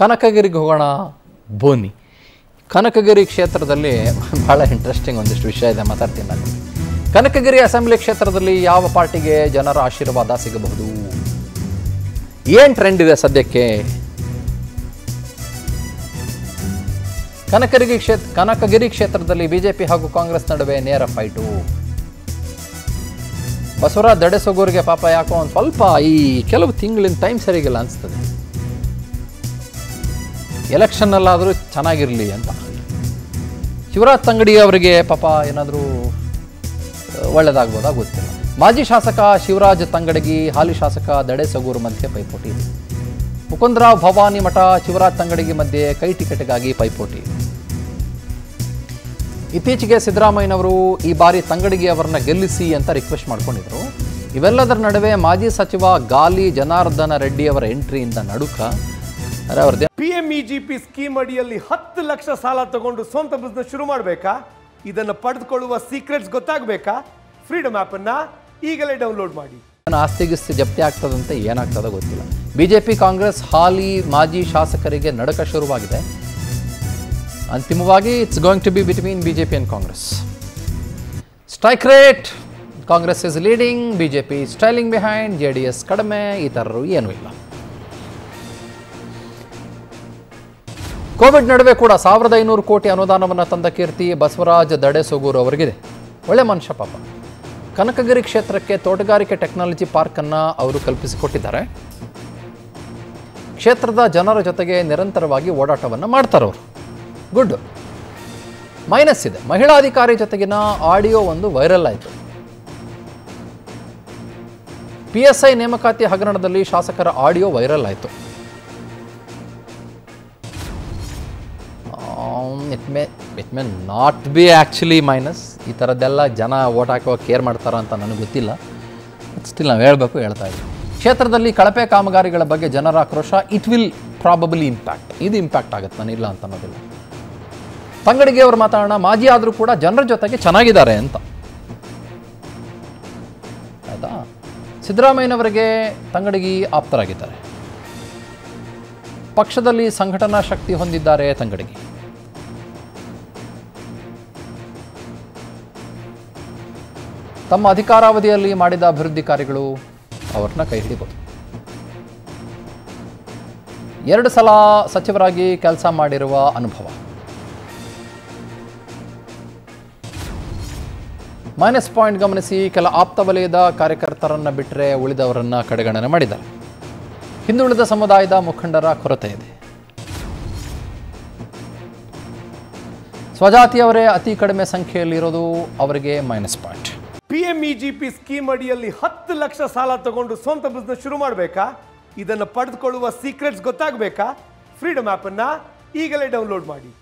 ಕನಕಗಿರಿಗೆ ಹೋಗೋಣ ಬೋನಿ ಕನಕಗಿರಿ ಕ್ಷೇತ್ರದಲ್ಲಿ ಭಾಳ ಇಂಟ್ರೆಸ್ಟಿಂಗ್ ಒಂದಿಷ್ಟು ವಿಷಯ ಇದೆ ಮಾತಾಡ್ತೀನಿ ನಾನು ಕನಕಗಿರಿ ಅಸೆಂಬ್ಲಿ ಕ್ಷೇತ್ರದಲ್ಲಿ ಯಾವ ಪಾರ್ಟಿಗೆ ಜನರ ಆಶೀರ್ವಾದ ಸಿಗಬಹುದು ಏನು ಟ್ರೆಂಡ್ ಇದೆ ಸದ್ಯಕ್ಕೆ ಕನಕಗಿರಿ ಕ್ಷೇತ್ರ ಕನಕಗಿರಿ ಕ್ಷೇತ್ರದಲ್ಲಿ ಬಿಜೆಪಿ ಹಾಗೂ ಕಾಂಗ್ರೆಸ್ ನಡುವೆ ನೇರ ಫೈಟು ಬಸವರಾಜ್ ದಡೆಸೊಗೂರಿಗೆ ಪಾಪ ಯಾಕೋ ಒಂದು ಸ್ವಲ್ಪ ಈ ಕೆಲವು ತಿಂಗಳಿನ ಟೈಮ್ ಸರಿಗಿಲ್ಲ ಅನಿಸ್ತದೆ ಎಲೆಕ್ಷನ್ನಲ್ಲಾದರೂ ಚೆನ್ನಾಗಿರಲಿ ಅಂತ ಶಿವರಾಜ್ ತಂಗಡಿ ಅವರಿಗೆ ಪಾಪ ಏನಾದರೂ ಒಳ್ಳೇದಾಗ್ಬೋದಾ ಗೊತ್ತಿಲ್ಲ ಮಾಜಿ ಶಾಸಕ ಶಿವರಾಜ್ ತಂಗಡಗಿ ಹಾಲಿ ಶಾಸಕ ದಡೆಸಗೂರು ಮಧ್ಯೆ ಪೈಪೋಟಿ ಇದೆ ಮುಕುಂದರಾವ್ ಭವಾನಿ ಮಠ ಶಿವರಾಜ್ ತಂಗಡಗಿ ಮಧ್ಯೆ ಕೈ ಟಿಕೆಟ್ಗಾಗಿ ಪೈಪೋಟಿ ಇತ್ತೀಚೆಗೆ ಸಿದ್ದರಾಮಯ್ಯನವರು ಈ ಬಾರಿ ತಂಗಡಗಿ ಅವರನ್ನ ಗೆಲ್ಲಿಸಿ ಅಂತ ರಿಕ್ವೆಸ್ಟ್ ಮಾಡ್ಕೊಂಡಿದ್ರು ಇವೆಲ್ಲದರ ನಡುವೆ ಮಾಜಿ ಸಚಿವ ಗಾಲಿ ಜನಾರ್ದನ ರೆಡ್ಡಿ ಅವರ ಎಂಟ್ರಿಯಿಂದ ನಡುಕ ಅರೆ ಅವ್ರದ್ದೇ P M E G P scheme ಅಡಿಯಲ್ಲಿ ಹತ್ತು ಲಕ್ಷ ಸಾಲ ತಗೊಂಡು ಸ್ವಂತ ಬಿಸ್ನೆಸ್ ಶುರು ಮಾಡಬೇಕಾ ಇದನ್ನು ಪಡೆದುಕೊಳ್ಳುವ ಸೀಕ್ರೆಟ್ಸ್ ಗೊತ್ತಾಗಬೇಕಾ ಫ್ರೀಡಮ್ ಆ್ಯಪನ್ನು ಈಗಲೇ ಡೌನ್ಲೋಡ್ ಮಾಡಿ ಏನು ಆಸ್ತಿ ಗಿಸ್ತಿ ಜಪ್ತಿ ಆಗ್ತದಂತೆ ಏನಾಗ್ತದೋ ಗೊತ್ತಿಲ್ಲ ಬಿಜೆಪಿ ಕಾಂಗ್ರೆಸ್ ಹಾಲಿ ಮಾಜಿ ಶಾಸಕರಿಗೆ ನಡಕ ಶುರುವಾಗಿದೆ ಅಂತಿಮವಾಗಿ it's going to be between BJP and Congress strike rate Congress is leading BJP trailing behind J D S ಕಡಿಮೆ ಈ ಥರರು ಏನೂ ಇಲ್ಲ ಕೋವಿಡ್ ನಡುವೆ ಕೂಡ ಸಾವಿರದ ಐನೂರು ಕೋಟಿ ಅನುದಾನವನ್ನು ತಂದ ಕೀರ್ತಿ ಬಸವರಾಜ್ ದಡೆಸೊಗೂರು ಅವರಿಗಿದೆ ಒಳ್ಳೆ ಮನುಷ್ಯ ಪಾಪ ಕನಕಗಿರಿ ಕ್ಷೇತ್ರಕ್ಕೆ ತೋಟಗಾರಿಕೆ ಟೆಕ್ನಾಲಜಿ ಪಾರ್ಕನ್ನು ಅವರು ಕಲ್ಪಿಸಿಕೊಟ್ಟಿದ್ದಾರೆ ಕ್ಷೇತ್ರದ ಜನರ ಜೊತೆಗೆ ನಿರಂತರವಾಗಿ ಓಡಾಟವನ್ನು ಮಾಡ್ತಾರೆ ಅವರು ಗುಡ್ ಮೈನಸ್ ಇದೆ ಮಹಿಳಾಧಿಕಾರಿ ಜೊತೆಗಿನ ಆಡಿಯೋ ಒಂದು ವೈರಲ್ ಆಯಿತು ಪಿ ಎಸ್ ಐ ನೇಮಕಾತಿ ಹಗರಣದಲ್ಲಿ ಶಾಸಕರ ಆಡಿಯೋ ವೈರಲ್ ಆಯಿತು it may it may not be actually minus ಈ ಥರದ್ದೆಲ್ಲ ಜನ ಓಟ್ ಹಾಕುವ ಕೇರ್ ಮಾಡ್ತಾರ ಅಂತ ನನಗೆ ಗೊತ್ತಿಲ್ಲ ಸ್ಟಿಲ್ ನಾವು ಹೇಳಬೇಕು ಹೇಳ್ತಾ ಇದ್ದೀವಿ ಕ್ಷೇತ್ರದಲ್ಲಿ ಕಳಪೆ ಕಾಮಗಾರಿಗಳ ಬಗ್ಗೆ ಜನರ ಆಕ್ರೋಶ ಇಟ್ ವಿಲ್ ಪ್ರಾಬಬಲಿ ಇಂಪ್ಯಾಕ್ಟ್ ಇದು ಇಂಪ್ಯಾಕ್ಟ್ ಆಗುತ್ತೆ ನಾನು ಇಲ್ಲ ಅಂತ ಅನ್ನೋದಿಲ್ಲ ತಂಗಡಿಗೆ ಅವರು ಮಾತಾಡೋಣ ಮಾಜಿ ಆದರೂ ಕೂಡ ಜನರ ಜೊತೆಗೆ ಚೆನ್ನಾಗಿದ್ದಾರೆ ಅಂತ ಆಯಿತಾ ಸಿದ್ದರಾಮಯ್ಯನವರಿಗೆ ತಂಗಡಿಗಿ ಆಪ್ತರಾಗಿದ್ದಾರೆ ಪಕ್ಷದಲ್ಲಿ ಸಂಘಟನಾ ಶಕ್ತಿ ಹೊಂದಿದ್ದಾರೆ ತಂಗಡಿಗಿ ತಮ್ಮ ಅಧಿಕಾರಾವಧಿಯಲ್ಲಿ ಮಾಡಿದ ಅಭಿವೃದ್ಧಿ ಕಾರ್ಯಗಳು ಅವ್ರನ್ನ ಕೈ ಹಿಡಿಬೋದು ಎರಡು ಸಲ ಸಚಿವರಾಗಿ ಕೆಲಸ ಮಾಡಿರುವ ಅನುಭವ ಮೈನಸ್ ಪಾಯಿಂಟ್ ಗಮನಿಸಿ ಕೆಲ ಆಪ್ತ ವಲಯದ ಕಾರ್ಯಕರ್ತರನ್ನ ಬಿಟ್ಟರೆ ಉಳಿದವರನ್ನ ಕಡೆಗಣನೆ ಮಾಡಿದ್ದಾರೆ ಹಿಂದುಳಿದ ಸಮುದಾಯದ ಮುಖಂಡರ ಕೊರತೆ ಇದೆ ಸ್ವಜಾತಿಯವರೇ ಅತಿ ಕಡಿಮೆ ಸಂಖ್ಯೆಯಲ್ಲಿರೋದು ಅವರಿಗೆ minus point P M E G P scheme ಅಡಿಯಲ್ಲಿ ಹತ್ತು ಲಕ್ಷ ಸಾಲ ತಗೊಂಡು ಸ್ವಂತ ಬಿಸ್ನೆಸ್ ಶುರು ಮಾಡಬೇಕಾ ಇದನ್ನು ಪಡೆದುಕೊಳ್ಳುವ ಸೀಕ್ರೆಟ್ಸ್ ಗೊತ್ತಾಗಬೇಕಾ ಫ್ರೀಡಮ್ ಆ್ಯಪನ್ನು ಈಗಲೇ ಡೌನ್ಲೋಡ್ ಮಾಡಿ